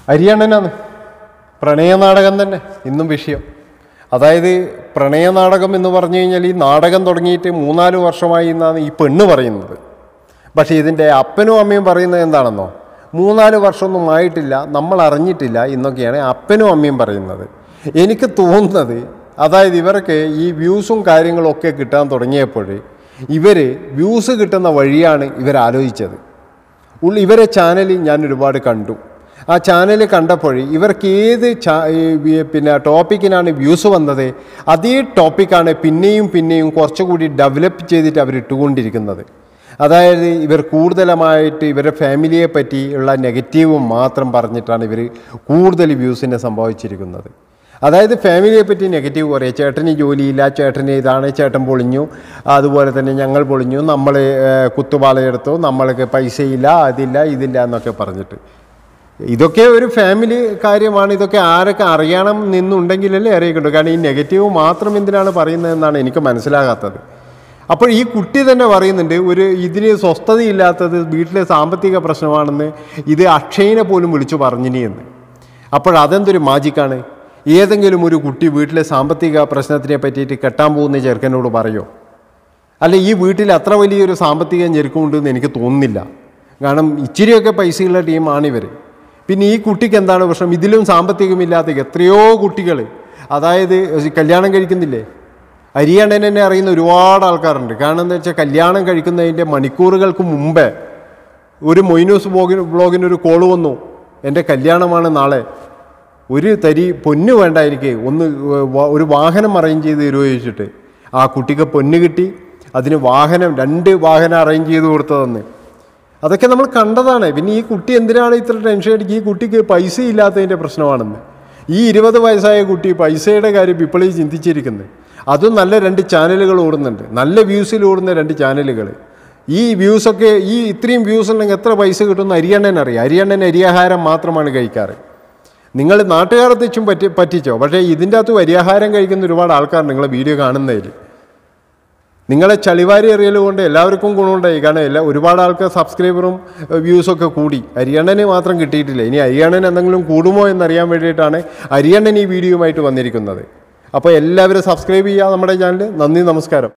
അരിയണ്ണനാണ് പ്രണയനാടകം തന്നെ ഇന്നും വിഷയം അതായത് പ്രണയനാടകം എന്ന് പറഞ്ഞു കഴിഞ്ഞാൽ ഈ നാടകം തുടങ്ങിയിട്ട് മൂന്നാല് വർഷമായി എന്നാണ് ഈ പെണ്ണ് പറയുന്നത് പക്ഷേ ഇതിൻ്റെ അപ്പനും അമ്മയും പറയുന്നത് എന്താണെന്നോ മൂന്നാല് വർഷമൊന്നും ആയിട്ടില്ല നമ്മൾ അറിഞ്ഞിട്ടില്ല എന്നൊക്കെയാണ് അപ്പനും അമ്മയും പറയുന്നത് എനിക്ക് തോന്നുന്നത് അതായത് ഇവർക്ക് ഈ വ്യൂസും കാര്യങ്ങളും ഒക്കെ കിട്ടാൻ തുടങ്ങിയപ്പോൾ ഇവർ വ്യൂസ് കിട്ടുന്ന വഴിയാണ് ഇവർ ആലോചിച്ചത് ഉള്ളി ഇവരെ ചാനൽ ഞാൻ ഒരുപാട് കണ്ടു ആ ചാനൽ കണ്ടപ്പോൾ ഇവർക്ക് ഏത് ചാ ഈ വി- പിന്നെ ടോപ്പിക്കിനാണ് വ്യൂസ് വന്നത് അതേ ടോപ്പിക്കാണ് പിന്നെയും പിന്നെയും കുറച്ചുകൂടി ഡെവലപ്പ് ചെയ്തിട്ട് അവർ ഇട്ടുകൊണ്ടിരിക്കുന്നത് അതായത് ഇവർ കൂടുതലമായിട്ട് ഇവരുടെ ഫാമിലിയെ പറ്റിയുള്ള നെഗറ്റീവും മാത്രം പറഞ്ഞിട്ടാണ് ഇവർ കൂടുതൽ വ്യൂസിനെ സംഭവിച്ചിരിക്കുന്നത് അതായത് ഫാമിലിയെ പറ്റി നെഗറ്റീവ് പറയുക ചേട്ടന് ജോലിയില്ല ചേട്ടന് ഇതാണ് ചേട്ടൻ പൊളിഞ്ഞു അതുപോലെ തന്നെ ഞങ്ങൾ പൊളിഞ്ഞു നമ്മൾ കുത്തുപാളയെടുത്തു നമ്മൾക്ക് പൈസയില്ല അതില്ല ഇതില്ല എന്നൊക്കെ പറഞ്ഞിട്ട് ഇതൊക്കെ ഒരു ഫാമിലി കാര്യമാണ് ഇതൊക്കെ ആരൊക്കെ അറിയണം എന്നുണ്ടെങ്കിലല്ലേ അറിയിക്കുള്ളൂ കാരണം ഈ നെഗറ്റീവ് മാത്രം എന്തിനാണ് പറയുന്നതെന്നാണ് എനിക്ക് മനസ്സിലാകാത്തത് അപ്പോൾ ഈ കുട്ടി തന്നെ പറയുന്നുണ്ട് ഒരു ഇതിന് സ്വസ്ഥതയില്ലാത്തത് വീട്ടിലെ സാമ്പത്തിക പ്രശ്നമാണെന്ന് ഇത് അക്ഷയനെ പോലും വിളിച്ചു പറഞ്ഞിനി എന്ന് അപ്പോൾ അതെന്തൊരു മാജിക്കാണ് ഏതെങ്കിലും ഒരു കുട്ടി വീട്ടിലെ സാമ്പത്തിക പ്രശ്നത്തിനെ പറ്റിയിട്ട് കെട്ടാൻ പോകുന്ന ചെറുക്കനോട് പറയോ അല്ല ഈ വീട്ടിൽ അത്ര വലിയൊരു സാമ്പത്തിക ഞെരുക്കമുണ്ടെന്ന് എനിക്ക് തോന്നുന്നില്ല കാരണം ഇച്ചിരിയൊക്കെ പൈസയുള്ള ടീമാണിവർ പിന്നെ ഈ കുട്ടിക്ക് എന്താണ് പ്രശ്നം ഇതിലും സാമ്പത്തികമില്ലാത്ത എത്രയോ കുട്ടികൾ അതായത് കല്യാണം കഴിക്കുന്നില്ലേ അരിയണ്ണൻ എന്നെ അറിയുന്ന ഒരുപാട് ആൾക്കാരുണ്ട് കാരണം എന്താ വെച്ചാൽ കല്യാണം കഴിക്കുന്നതിൻ്റെ മണിക്കൂറുകൾക്ക് മുമ്പേ ഒരു മൊയ്നൂസ് ബ്ലോഗിന് ബ്ലോഗിന് ഒരു കോള് വന്നു എൻ്റെ കല്യാണമാണ് നാളെ ഒരു തരി പൊന്ന് വേണ്ട എനിക്ക് ഒന്ന് വ- ഒരു വാഹനം അറേഞ്ച് ചെയ്ത് തരുമോ ചോദിച്ചിട്ട് ആ കുട്ടിക്ക് പൊന്ന് കിട്ടി അതിന് വാഹനം രണ്ട് വാഹനം അറേഞ്ച് ചെയ്ത് കൊടുത്തതെന്ന് അതൊക്കെ നമ്മൾ കണ്ടതാണ് പിന്നെ ഈ കുട്ടി എന്തിനാണ് ഇത്ര ടെൻഷൻ അടിക്കുക ഈ കുട്ടിക്ക് പൈസ ഇല്ലാത്തതിൻ്റെ പ്രശ്നമാണെന്ന് ഈ ഇരുപത് വയസ്സായ കുട്ടി പൈസയുടെ കാര്യം ഇപ്പോൾ ഈ ചിന്തിച്ചിരിക്കുന്നത് അതും നല്ല രണ്ട് ചാനലുകൾ ഓടുന്നുണ്ട് നല്ല വ്യൂസിൽ ഓടുന്ന രണ്ട് ചാനലുകൾ ഈ വ്യൂസൊക്കെ ഈ ഇത്രയും വ്യൂസ് ഉണ്ടെങ്കിൽ എത്ര പൈസ കിട്ടുമെന്ന് അരിയണ്ണൻ അറിയാം അരിയണ്ണൻ അരിയാഹാരം മാത്രമാണ് കഴിക്കാറ് നിങ്ങൾ നാട്ടുകാരെ തെച്ചും പറ്റി പറ്റിച്ചോ പക്ഷേ ഇതിൻ്റെ അകത്ത് അരിയാഹാരം കഴിക്കുന്ന ഒരുപാട് ആൾക്കാർ നിങ്ങളെ വീഡിയോ കാണുന്നതിൽ നിങ്ങളെ ചളിവാരി എറിയൽ കൊണ്ട് എല്ലാവർക്കും ഗുണമുണ്ടായി കാരണം എല്ലാ ഒരുപാട് ആൾക്ക് സബ്സ്ക്രൈബറും വ്യൂസൊക്കെ കൂടി അരിയണ്ണന് മാത്രം കിട്ടിയിട്ടില്ല ഇനി അരിയണ്ണൻ എന്തെങ്കിലും കൂടുമോ എന്നറിയാൻ വേണ്ടിയിട്ടാണ് അരിയണ്ണൻ ഈ വീഡിയോയുമായിട്ട് വന്നിരിക്കുന്നത് അപ്പോൾ എല്ലാവരും സബ്സ്ക്രൈബ് ചെയ്യുക നമ്മുടെ ചാനൽ നന്ദി നമസ്കാരം